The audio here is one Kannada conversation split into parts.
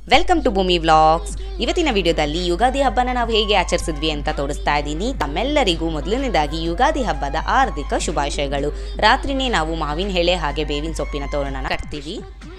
ವೆಲ್ಕಮ್ ಟು ಭೂಮಿ ವ್ಲಾಗ್ಸ್ ಇವತ್ತಿನ ವಿಡಿಯೋದಲ್ಲಿ ಯುಗಾದಿ ಹಬ್ಬನ ನಾವು ಹೇಗೆ ಆಚರಿಸಿದ್ವಿ ಅಂತ ತೋರಿಸ್ತಾ ಇದ್ದೀನಿ ತಮ್ಮೆಲ್ಲರಿಗೂ ಮೊದಲನೇದಾಗಿ ಯುಗಾದಿ ಹಬ್ಬದ ಹಾರ್ದಿಕ ಶುಭಾಶಯಗಳು ರಾತ್ರಿನೇ ನಾವು ಮಾವಿನ ಎಳೆ ಹಾಗೆ ಬೇವಿನ ಸೊಪ್ಪಿನ ತೋರಣನ ಕಟ್ತೀವಿ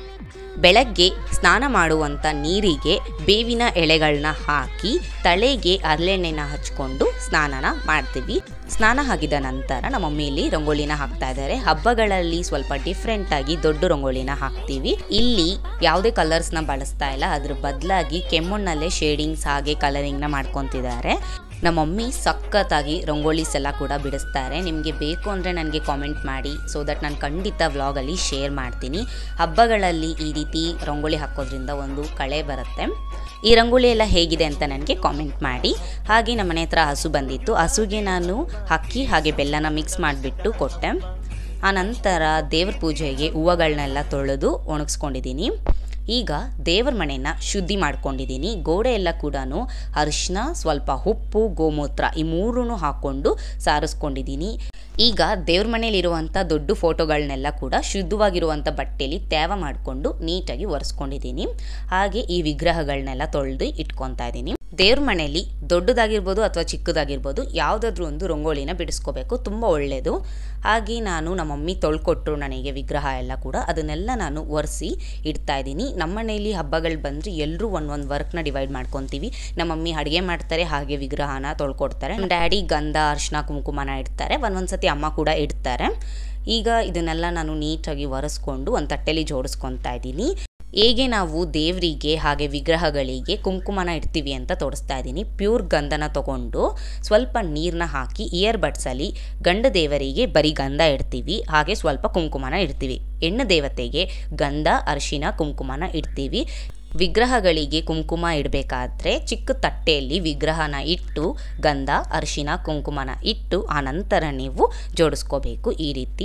ಬೆಳಗ್ಗೆ ಸ್ನಾನ ಮಾಡುವಂಥ ನೀರಿಗೆ ಬೇವಿನ ಎಳೆಗಳನ್ನ ಹಾಕಿ ತಲೆಗೆ ಹರಳೆಣ್ಣೆನ ಹಚ್ಕೊಂಡು ಸ್ನಾನನ ಮಾಡ್ತೀವಿ ಸ್ನಾನ ಆಗಿದ ನಂತರ ನಮ್ಮ ಮಮ್ಮಿಲಿ ರಂಗೋಲಿನ ಹಾಕ್ತಾ ಇದ್ದಾರೆ ಹಬ್ಬಗಳಲ್ಲಿ ಸ್ವಲ್ಪ ಡಿಫ್ರೆಂಟ್ ಆಗಿ ದೊಡ್ಡ ರಂಗೋಲಿನ ಹಾಕ್ತೀವಿ ಇಲ್ಲಿ ಯಾವುದೇ ಕಲರ್ಸ್ನ ಬಳಸ್ತಾ ಇಲ್ಲ ಅದ್ರ ಬದಲಾಗಿ ಕೆಮ್ಮಣ್ಣಲ್ಲೇ ಶೇಡಿಂಗ್ಸ್ ಹಾಗೆ ಕಲರಿಂಗ್ನ ಮಾಡ್ಕೊತಿದ್ದಾರೆ ನಮ್ಮ ಮಮ್ಮಿ ಸಖತ್ತಾಗಿ ರಂಗೋಲಿಸ್ ಎಲ್ಲ ಕೂಡ ಬಿಡಿಸ್ತಾರೆ ನಿಮಗೆ ಬೇಕು ಅಂದರೆ ನನಗೆ ಕಾಮೆಂಟ್ ಮಾಡಿ ಸೊ ದಟ್ ನಾನು ಖಂಡಿತ ವ್ಲಾಗಲ್ಲಿ ಶೇರ್ ಮಾಡ್ತೀನಿ ಹಬ್ಬಗಳಲ್ಲಿ ಈ ರೀತಿ ರಂಗೋಲಿ ಹಾಕೋದ್ರಿಂದ ಒಂದು ಕಳೆ ಬರುತ್ತೆ ಈ ರಂಗೋಲಿ ಎಲ್ಲ ಹೇಗಿದೆ ಅಂತ ನನಗೆ ಕಾಮೆಂಟ್ ಮಾಡಿ ಹಾಗೆ ನಮ್ಮ ಮನೆ ಹತ್ರ ಹಸು ಬಂದಿತ್ತು ಹಸುಗೆ ನಾನು ಅಕ್ಕಿ ಹಾಗೆ ಬೆಲ್ಲನ ಮಿಕ್ಸ್ ಮಾಡಿಬಿಟ್ಟು ಕೊಟ್ಟೆ ಆ ನಂತರ ದೇವ್ರ ಪೂಜೆಗೆ ಹೂವುಗಳನ್ನೆಲ್ಲ ತೊಳೆದು ಒಣಗಿಸ್ಕೊಂಡಿದ್ದೀನಿ ಈಗ ದೇವ್ರ ಮನೆನ ಶುದ್ಧಿ ಮಾಡ್ಕೊಂಡಿದ್ದೀನಿ ಗೋಡೆ ಎಲ್ಲ ಕೂಡ ಅರಿಶಿನ ಸ್ವಲ್ಪ ಉಪ್ಪು ಗೋಮೂತ್ರ ಈ ಮೂರೂ ಹಾಕ್ಕೊಂಡು ಸಾರಿಸ್ಕೊಂಡಿದ್ದೀನಿ ಈಗ ದೇವ್ರ ಮನೇಲಿರುವಂಥ ದೊಡ್ಡ ಫೋಟೋಗಳನ್ನೆಲ್ಲ ಕೂಡ ಶುದ್ಧವಾಗಿರುವಂಥ ಬಟ್ಟೆಯಲ್ಲಿ ತೇವ ಮಾಡಿಕೊಂಡು ನೀಟಾಗಿ ಒರೆಸ್ಕೊಂಡಿದ್ದೀನಿ ಹಾಗೆ ಈ ವಿಗ್ರಹಗಳನ್ನೆಲ್ಲ ತೊಳೆದು ಇಟ್ಕೊತಾ ಇದ್ದೀನಿ ದೇವ್ರ ಮನೆಯಲ್ಲಿ ದೊಡ್ಡದಾಗಿರ್ಬೋದು ಅಥವಾ ಚಿಕ್ಕದಾಗಿರ್ಬೋದು ಯಾವುದಾದ್ರೂ ಒಂದು ರಂಗೋಲಿನ ಬಿಡಿಸ್ಕೋಬೇಕು ತುಂಬ ಒಳ್ಳೆಯದು ಹಾಗೆ ನಾನು ನಮ್ಮ ಮಮ್ಮಿ ತೊಳ್ಕೊಟ್ರು ನನಗೆ ವಿಗ್ರಹ ಎಲ್ಲ ಕೂಡ ಅದನ್ನೆಲ್ಲ ನಾನು ಒರೆಸಿ ಇಡ್ತಾ ಇದ್ದೀನಿ ನಮ್ಮ ಮನೆಯಲ್ಲಿ ಹಬ್ಬಗಳು ಬಂದರೆ ಎಲ್ಲರೂ ಒಂದೊಂದು ವರ್ಕ್ನ ಡಿವೈಡ್ ಮಾಡ್ಕೊತೀವಿ ನಮ್ಮ ಮಮ್ಮಿ ಅಡುಗೆ ಮಾಡ್ತಾರೆ ಹಾಗೆ ವಿಗ್ರಹನ ತೊಳ್ಕೊಡ್ತಾರೆ ನಮ್ಮ ಡ್ಯಾಡಿ ಗಂಧ ಅರ್ಶಿನ ಕುಂಕುಮನ ಇಡ್ತಾರೆ ಒಂದೊಂದು ಸತಿ ಅಮ್ಮ ಕೂಡ ಇಡ್ತಾರೆ ಈಗ ಇದನ್ನೆಲ್ಲ ನಾನು ನೀಟಾಗಿ ಒರೆಸ್ಕೊಂಡು ಒಂದು ತಟ್ಟೆಲಿ ಜೋಡಿಸ್ಕೊತಾ ಇದ್ದೀನಿ ಹೇಗೆ ನಾವು ದೇವರಿಗೆ ಹಾಗೆ ವಿಗ್ರಹಗಳಿಗೆ ಕುಂಕುಮನ ಇಡ್ತೀವಿ ಅಂತ ತೋರಿಸ್ತಾ ಇದ್ದೀನಿ ಪ್ಯೂರ್ ಗಂಧನ ತಗೊಂಡು ಸ್ವಲ್ಪ ನೀರನ್ನ ಹಾಕಿ ಇಯರ್ ಬಡ್ಸಲ್ಲಿ ಗಂಡ ದೇವರಿಗೆ ಬರೀ ಗಂಧ ಇಡ್ತೀವಿ ಹಾಗೆ ಸ್ವಲ್ಪ ಕುಂಕುಮನ ಇಡ್ತೀವಿ ಹೆಣ್ಣು ದೇವತೆಗೆ ಗಂಧ ಅರಿಶಿನ ಕುಂಕುಮನ ಇಡ್ತೀವಿ ವಿಗ್ರಹಗಳಿಗೆ ಕುಂಕುಮ ಇಡಬೇಕಾದ್ರೆ ಚಿಕ್ಕ ತಟ್ಟೆಯಲ್ಲಿ ವಿಗ್ರಹನ ಇಟ್ಟು ಗಂಧ ಅರಿಶಿನ ಕುಂಕುಮನ ಇಟ್ಟು ಆ ನಂತರ ನೀವು ಜೋಡಿಸ್ಕೋಬೇಕು ಈ ರೀತಿ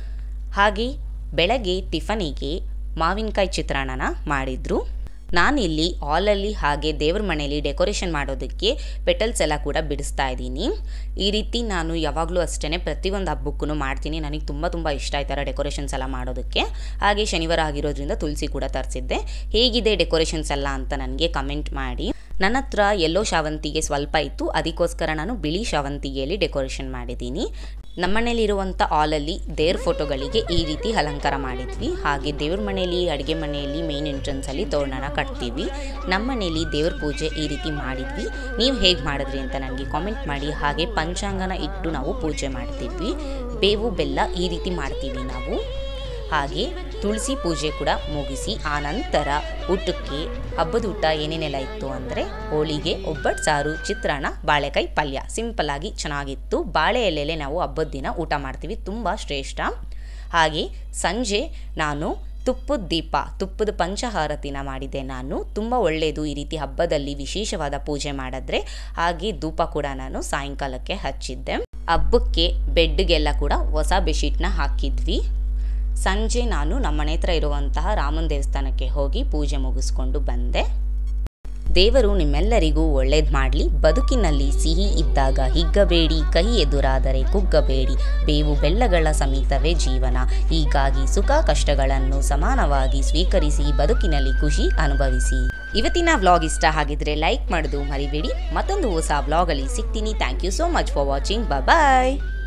ಹಾಗೆ ಬೆಳಗ್ಗೆ ಟಿಫನಿಗೆ ಮಾವಿನಕಾಯಿ ಚಿತ್ರಾನ್ನನ ಮಾಡಿದರು ನಾನಿಲ್ಲಿ ಹಾಲಲ್ಲಿ ಹಾಗೆ ದೇವ್ರ ಮನೆಯಲ್ಲಿ ಡೆಕೋರೇಷನ್ ಮಾಡೋದಕ್ಕೆ ಪೆಟಲ್ಸ್ ಎಲ್ಲ ಕೂಡ ಬಿಡಿಸ್ತಾ ಇದ್ದೀನಿ ಈ ರೀತಿ ನಾನು ಯಾವಾಗಲೂ ಅಷ್ಟೇ ಪ್ರತಿಯೊಂದು ಹಬ್ಬಕ್ಕೂ ಮಾಡ್ತೀನಿ ನನಗೆ ತುಂಬ ತುಂಬ ಇಷ್ಟ ಈ ಥರ ಡೆಕೋರೇಷನ್ಸ್ ಎಲ್ಲ ಮಾಡೋದಕ್ಕೆ ಹಾಗೆ ಶನಿವಾರ ಆಗಿರೋದ್ರಿಂದ ತುಳಸಿ ಕೂಡ ತರಿಸಿದ್ದೆ ಹೇಗಿದೆ ಡೆಕೋರೇಷನ್ಸ್ ಎಲ್ಲ ಅಂತ ನನಗೆ ಕಮೆಂಟ್ ಮಾಡಿ ನನ್ನ ಹತ್ರ ಎಲ್ಲೋ ಶಾವಂತಿಗೆ ಸ್ವಲ್ಪ ಇತ್ತು ಅದಕ್ಕೋಸ್ಕರ ನಾನು ಬಿಳಿ ಶಾವಂತಿಗೆಯಲ್ಲಿ ಡೆಕೋರೇಷನ್ ಮಾಡಿದ್ದೀನಿ ನಮ್ಮನೇಲಿರುವಂಥ ಹಾಲಲ್ಲಿ ದೇವ್ರ ಫೋಟೋಗಳಿಗೆ ಈ ರೀತಿ ಅಲಂಕಾರ ಮಾಡಿದ್ವಿ ಹಾಗೆ ದೇವ್ರ ಮನೆಯಲ್ಲಿ ಅಡುಗೆ ಮನೆಯಲ್ಲಿ ಮೇನ್ ಎಂಟ್ರೆನ್ಸಲ್ಲಿ ತೋರಣನ ಕಟ್ತೀವಿ ನಮ್ಮ ಮನೇಲಿ ದೇವ್ರ ಪೂಜೆ ಈ ರೀತಿ ಮಾಡಿದ್ವಿ ನೀವು ಹೇಗೆ ಮಾಡಿದ್ರಿ ಅಂತ ನನಗೆ ಕಾಮೆಂಟ್ ಮಾಡಿ ಹಾಗೆ ಪಂಚಾಂಗನ ಇಟ್ಟು ನಾವು ಪೂಜೆ ಮಾಡ್ತೀವಿ ಬೇವು ಬೆಲ್ಲ ಈ ರೀತಿ ಮಾಡ್ತೀವಿ ನಾವು ಹಾಗೆ ತುಳಸಿ ಪೂಜೆ ಕೂಡ ಮುಗಿಸಿ ಆ ನಂತರ ಊಟಕ್ಕೆ ಹಬ್ಬದ ಊಟ ಏನೇನೆಲ್ಲ ಇತ್ತು ಅಂದರೆ ಹೋಳಿಗೆ ಒಬ್ಬಟ್ಟು ಸಾರು ಚಿತ್ರಾನ್ನ ಬಾಳೆಕಾಯಿ ಪಲ್ಯ ಸಿಂಪಲ್ ಆಗಿ ಚೆನ್ನಾಗಿತ್ತು ಬಾಳೆ ಎಲೆಲೆ ನಾವು ಹಬ್ಬದ ದಿನ ಊಟ ಮಾಡ್ತೀವಿ ತುಂಬ ಶ್ರೇಷ್ಠ ಹಾಗೆ ಸಂಜೆ ನಾನು ತುಪ್ಪದ ದೀಪ ತುಪ್ಪದ ಪಂಚಹಾರತಿನ ಮಾಡಿದ್ದೆ ನಾನು ತುಂಬ ಒಳ್ಳೆಯದು ಈ ರೀತಿ ಹಬ್ಬದಲ್ಲಿ ವಿಶೇಷವಾದ ಪೂಜೆ ಮಾಡಿದ್ರೆ ಹಾಗೆ ಧೂಪ ಕೂಡ ನಾನು ಸಾಯಂಕಾಲಕ್ಕೆ ಹಚ್ಚಿದ್ದೆ ಹಬ್ಬಕ್ಕೆ ಬೆಡ್ಗೆಲ್ಲ ಕೂಡ ಹೊಸ ಬೆಡ್ಶೀಟ್ನ ಹಾಕಿದ್ವಿ ಸಂಜೆ ನಾನು ನಮ್ಮ ಮನೆ ಹತ್ರ ಇರುವಂತಹ ರಾಮನ ದೇವಸ್ಥಾನಕ್ಕೆ ಹೋಗಿ ಪೂಜೆ ಮುಗಿಸ್ಕೊಂಡು ಬಂದೆ ದೇವರು ನಿಮ್ಮೆಲ್ಲರಿಗೂ ಒಳ್ಳೇದು ಮಾಡಲಿ ಬದುಕಿನಲ್ಲಿ ಸಿಹಿ ಇದ್ದಾಗ ಹಿಗ್ಗಬೇಡಿ ಕಹಿ ಎದುರಾದರೆ ಕುಗ್ಗಬೇಡಿ ಬೇವು ಬೆಲ್ಲಗಳ ಸಮೇತವೇ ಜೀವನ ಹೀಗಾಗಿ ಸುಖ ಕಷ್ಟಗಳನ್ನು ಸಮಾನವಾಗಿ ಸ್ವೀಕರಿಸಿ ಬದುಕಿನಲ್ಲಿ ಖುಷಿ ಅನುಭವಿಸಿ ಇವತ್ತಿನ ವ್ಲಾಗ್ ಇಷ್ಟ ಆಗಿದ್ರೆ ಲೈಕ್ ಮಾಡೋದು ಮರಿಬೇಡಿ ಮತ್ತೊಂದು ಹೊಸ ವ್ಲಾಗಲ್ಲಿ ಸಿಗ್ತೀನಿ thank you so much for watching bye